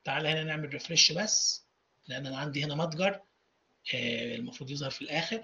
تعال هنا نعمل ريفرش بس لان انا عندي هنا متجر آه، المفروض يظهر في الاخر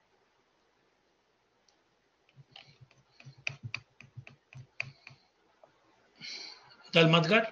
ده المتجر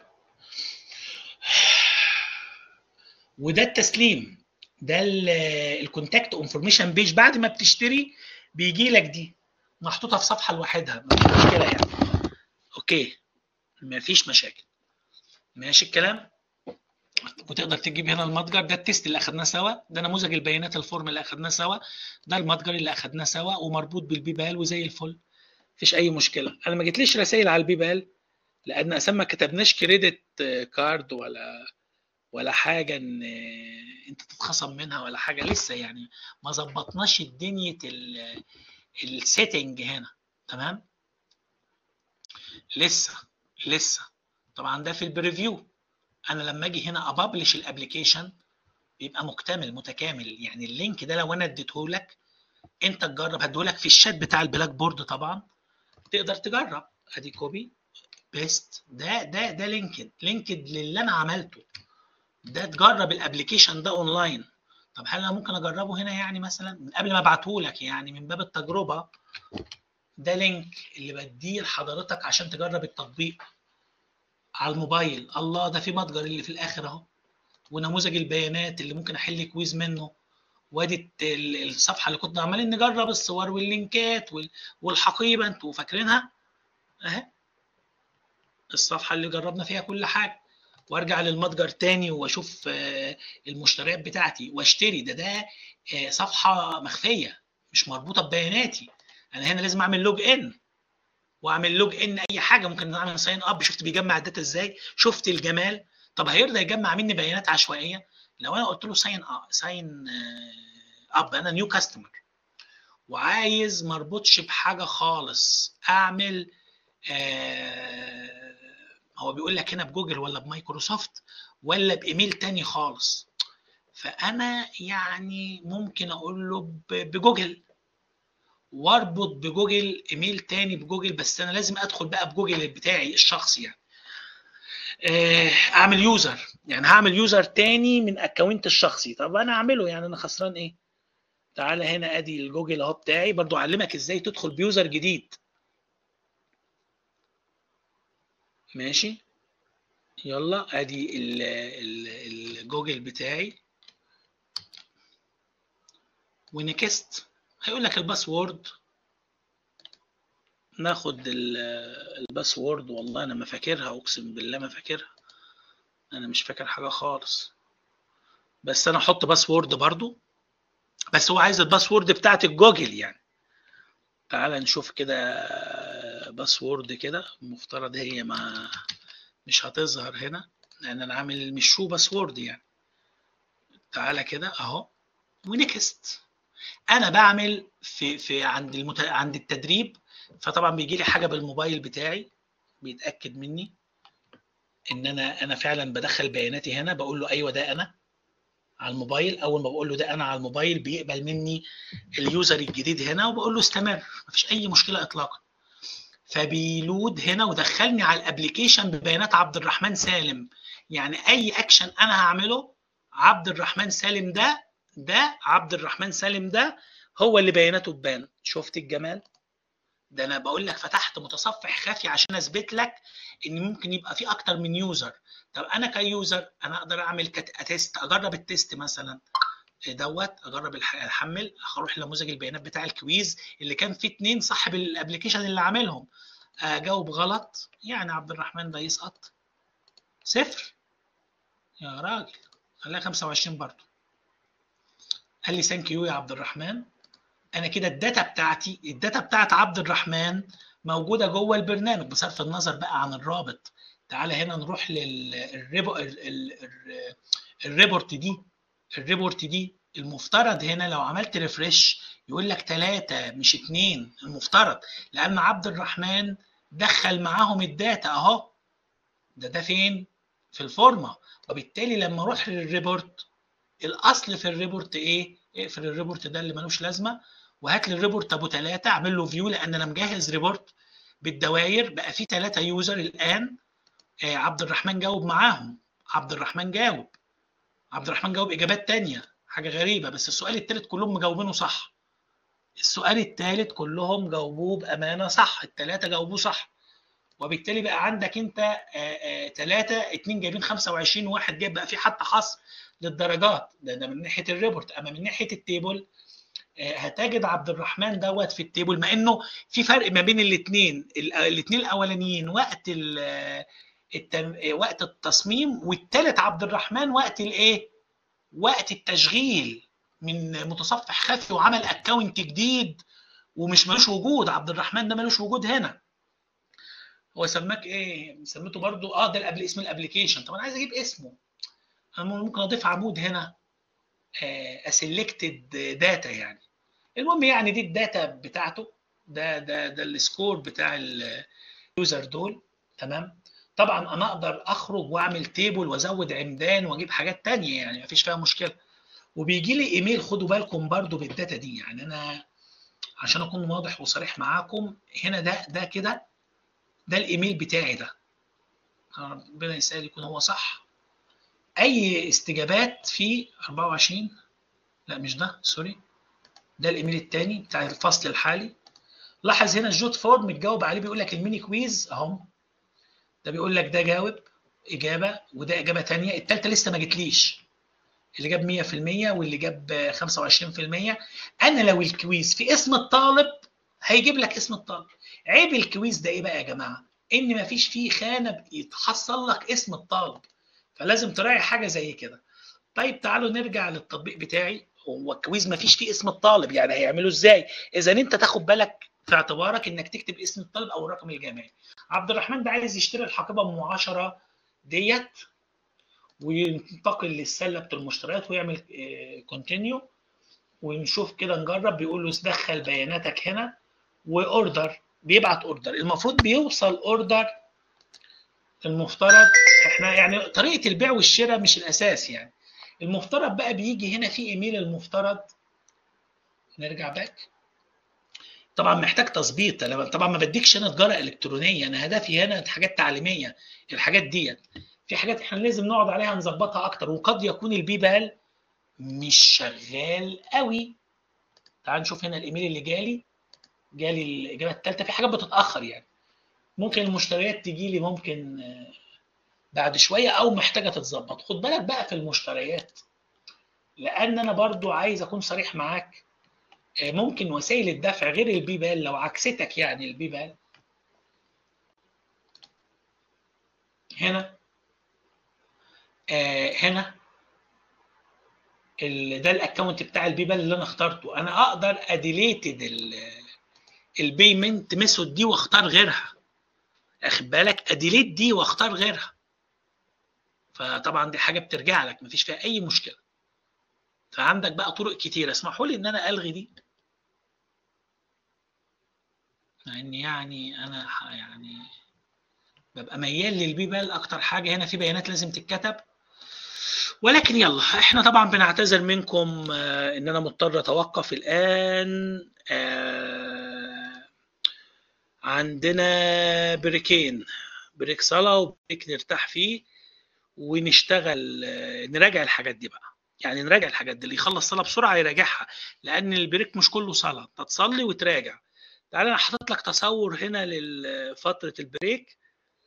وده التسليم ده الكونتاكت انفورميشن بيج بعد ما بتشتري بيجي لك دي محطوطه في صفحه لوحدها مفيش مشكله يعني اوكي مفيش مشاكل ماشي الكلام وتقدر تجيب هنا المتجر ده التيست اللي اخدناه سوا ده نموذج البيانات الفورم اللي اخدناه سوا ده المتجر اللي اخدناه سوا ومربوط بالبيبال وزي الفل مفيش اي مشكله انا ما جتليش رسائل على البيبال لان اساسا ما كتبناش كريدت كارد ولا ولا حاجه ان انت تتخصم منها ولا حاجه لسه يعني ما ظبطناش الدنيا السيتنج هنا تمام لسه لسه طبعا ده في البريفيو انا لما اجي هنا ابلش الابلكيشن بيبقى مكتمل متكامل يعني اللينك ده لو انا اديته لك انت تجرب هديهولك في الشات بتاع البلاك بورد طبعا تقدر تجرب ادي كوبي بيست ده ده ده لينكد لينكد للي انا عملته ده تجرب الابلكيشن ده اونلاين طب هل انا ممكن اجربه هنا يعني مثلا من قبل ما ابعته لك يعني من باب التجربه ده لينك اللي بديه لحضرتك عشان تجرب التطبيق على الموبايل الله ده في متجر اللي في الاخر اهو ونموذج البيانات اللي ممكن احل كويز منه وادي الصفحه اللي كنا عمالين نجرب الصور واللينكات والحقيبه انتوا فاكرينها اهي الصفحه اللي جربنا فيها كل حاجه وارجع للمتجر تاني واشوف المشتريات بتاعتي واشتري ده ده صفحه مخفيه مش مربوطه ببياناتي انا هنا لازم اعمل لوج ان واعمل لوج ان اي حاجه ممكن اعمل ساين اب شفت بيجمع الداتا ازاي شفت الجمال طب هيرضى يجمع مني بيانات عشوائيه لو انا قلت له ساين اب ساين اب انا نيو كاستمر وعايز ما اربطش بحاجه خالص اعمل آه هو بيقول لك هنا بجوجل ولا بمايكروسوفت ولا بايميل تاني خالص فانا يعني ممكن اقول له بجوجل واربط بجوجل ايميل تاني بجوجل بس انا لازم ادخل بقى بجوجل بتاعي الشخصي يعني اعمل يوزر يعني هعمل يوزر تاني من اكونت الشخصي طب انا اعمله يعني انا خسران ايه تعالى هنا ادي الجوجل اهو بتاعي برضو اعلمك ازاي تدخل بيوزر جديد ماشي يلا ادي الجوجل بتاعي ونكست هيقول لك الباسورد ناخد الباسورد والله انا ما فاكرها اقسم بالله ما فاكرها انا مش فاكر حاجه خالص بس انا احط باسورد برضو بس هو عايز الباسورد بتاعت الجوجل يعني تعال نشوف كده باسورد كده المفترض هي ما مش هتظهر هنا لان انا عامل مش شو باسورد يعني تعالى كده اهو ونكست انا بعمل في في عند المت... عند التدريب فطبعا بيجي لي حاجه بالموبايل بتاعي بيتاكد مني ان انا انا فعلا بدخل بياناتي هنا بقول له ايوه ده انا على الموبايل اول ما بقول له ده انا على الموبايل بيقبل مني اليوزر الجديد هنا وبقول له استمر مفيش اي مشكله اطلاقا فبيلود هنا ودخلني على الابلكيشن ببيانات عبد الرحمن سالم يعني اي اكشن انا هعمله عبد الرحمن سالم ده ده عبد الرحمن سالم ده هو اللي بياناته تبان شفت الجمال ده انا بقول لك فتحت متصفح خفي عشان اثبت لك ان ممكن يبقى في اكتر من يوزر طب انا كيوزر انا اقدر اعمل تيست اجرب التيست مثلا دوت اجرب احمل اروح لنموذج البيانات بتاع الكويز اللي كان فيه اتنين صاحب الابلكيشن اللي عاملهم اجاوب غلط يعني عبد الرحمن ده يسقط صفر يا راجل خليها 25 برضه قال لي ثانك يو يا عبد الرحمن انا كده الداتا بتاعتي الداتا بتاعت عبد الرحمن موجوده جوه البرنامج بصرف النظر بقى عن الرابط تعالى هنا نروح للريبورت دي الريبورت دي المفترض هنا لو عملت ريفرش يقول لك ثلاثة مش اتنين المفترض لأن عبد الرحمن دخل معاهم الداتا أهو ده ده فين؟ في الفورمة وبالتالي لما أروح للريبورت الأصل في الريبورت إيه؟ اقفل الريبورت ده اللي ملوش لازمة وهات لي الريبورت أبو ثلاثة أعمل له فيو لأن أنا مجهز ريبورت بالدواير بقى فيه ثلاثة يوزر الآن آه عبد الرحمن جاوب معاهم عبد الرحمن جاوب عبد الرحمن جاوب اجابات تانية حاجه غريبه بس السؤال الثالث كلهم مجاوبينه صح السؤال الثالث كلهم جاوبوه بامانه صح الثلاثه جاوبوه صح وبالتالي بقى عندك انت ثلاثه اتنين جايبين 25 وواحد جايب بقى في حتى حصر للدرجات ده, ده من ناحيه الريبورت اما من ناحيه التيبل هتجد عبد الرحمن دوت في التيبل مع انه في فرق ما بين الاثنين الاثنين الاولانيين وقت التم... وقت التصميم والثالث عبد الرحمن وقت الايه وقت التشغيل من متصفح خفي وعمل اكونت جديد ومش ملوش وجود عبد الرحمن ده ملوش وجود هنا هو سماك ايه سميته برضو اه ده قبل اسم الابلكيشن طب انا عايز اجيب اسمه انا ممكن اضيف عمود هنا اسلكتد داتا يعني المهم يعني دي الداتا بتاعته ده ده ده السكور بتاع اليوزر دول تمام طبعا انا اقدر اخرج واعمل تيبل وازود عمدان واجيب حاجات تانية يعني مفيش فيها مشكله وبيجي لي ايميل خدوا بالكم برضو بالداتا دي يعني انا عشان اكون واضح وصريح معاكم هنا ده ده كده ده الايميل بتاعي ده ربنا يسهل يكون هو صح اي استجابات في 24 لا مش ده سوري ده الايميل الثاني بتاع الفصل الحالي لاحظ هنا الجوت فورم متجاوب عليه بيقول لك الميني كويز اهو ده بيقول لك ده جاوب اجابه وده اجابه ثانيه الثالثه لسه ما جتليش اللي جاب 100% واللي جاب 25% انا لو الكويز في اسم الطالب هيجيب لك اسم الطالب عيب الكويز ده ايه بقى يا جماعه ان ما فيش فيه خانه يتحصل لك اسم الطالب فلازم تراعي حاجه زي كده طيب تعالوا نرجع للتطبيق بتاعي هو الكويز ما فيش فيه اسم الطالب يعني هيعملوا ازاي اذا انت تاخد بالك في اعتبارك انك تكتب اسم الطالب او الرقم الجامعي عبد الرحمن ده عايز يشتري الحقيبه ام 10 ديت وينتقل للسله المشتريات ويعمل كونتينيو ونشوف كده نجرب بيقول له دخل بياناتك هنا واوردر بيبعت اوردر المفروض بيوصل اوردر المفترض احنا يعني طريقه البيع والشراء مش الاساس يعني المفترض بقى بيجي هنا في ايميل المفترض نرجع باك طبعا محتاج تظبيط انا طبعا ما بديكش انا تجاره الكترونيه انا هدفي هنا حاجات تعليميه الحاجات ديت في حاجات احنا لازم نقعد عليها نظبطها اكتر وقد يكون البيبال مش شغال قوي تعال نشوف هنا الايميل اللي جالي جالي الاجابه الثالثه في حاجات بتتاخر يعني ممكن المشتريات تجي لي ممكن بعد شويه او محتاجه تتظبط خد بالك بقى في المشتريات لان انا برضو عايز اكون صريح معاك ممكن وسائل الدفع غير البيبال لو عكستك يعني البيبال هنا آه هنا ده الاكونت بتاع البيبال اللي انا اخترته انا اقدر اديليتد البيمنت ميثود دي واختار غيرها اخد بالك اديليت دي واختار غيرها فطبعا دي حاجه بترجع لك مفيش فيها اي مشكله فعندك بقى طرق كتيره اسمحوا لي ان انا الغي دي مع ان يعني انا يعني ببقى ميال للبيبال اكتر حاجه هنا في بيانات لازم تتكتب ولكن يلا احنا طبعا بنعتذر منكم ان انا مضطر اتوقف الان عندنا بريكين بريك صلاة وبريك نرتاح فيه ونشتغل نراجع الحاجات دي بقى يعني نراجع الحاجات دي اللي يخلص صلاة بسرعة يراجعها لأن البريك مش كله صلاة انت تصلي وتراجع تعالى أنا حاطط لك تصور هنا لفترة البريك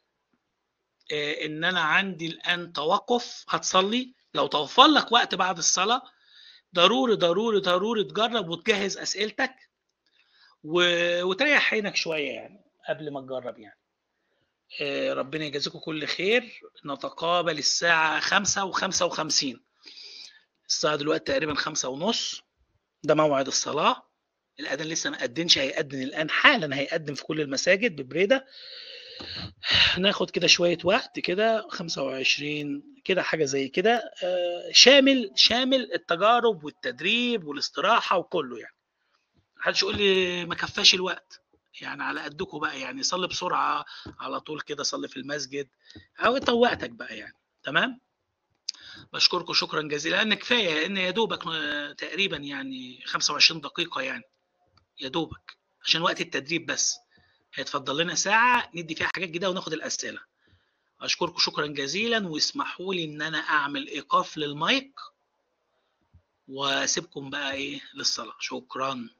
إن أنا عندي الآن توقف هتصلي لو توفر لك وقت بعد الصلاة ضروري ضروري ضروري تجرب وتجهز أسئلتك و... وتريح عينك شوية يعني قبل ما تجرب يعني ربنا يجازيكم كل خير نتقابل الساعة خمسة وخمسة وخمسين الساعة دلوقتي تقريبا خمسة ونص ده موعد الصلاة الأذان لسه ما أذنش هيأذن الآن حالا هيأذن في كل المساجد ببريدة ناخد كده شوية وقت كده 25 كده حاجة زي كده شامل شامل التجارب والتدريب والاستراحة وكله يعني محدش يقول لي ما كفاش الوقت يعني على قدكم بقى يعني صلي بسرعة على طول كده صلي في المسجد أو انت وقتك بقى يعني تمام بشكركم شكرا جزيلا لأن كفاية لأن يا دوبك تقريبا يعني 25 دقيقة يعني يا دوبك عشان وقت التدريب بس هيتفضل لنا ساعة ندي فيها حاجات جديدة وناخد الأسئلة اشكركم شكرا جزيلا واسمحوا لي ان انا اعمل ايقاف للمايك واسيبكم بقى ايه للصلاه شكرا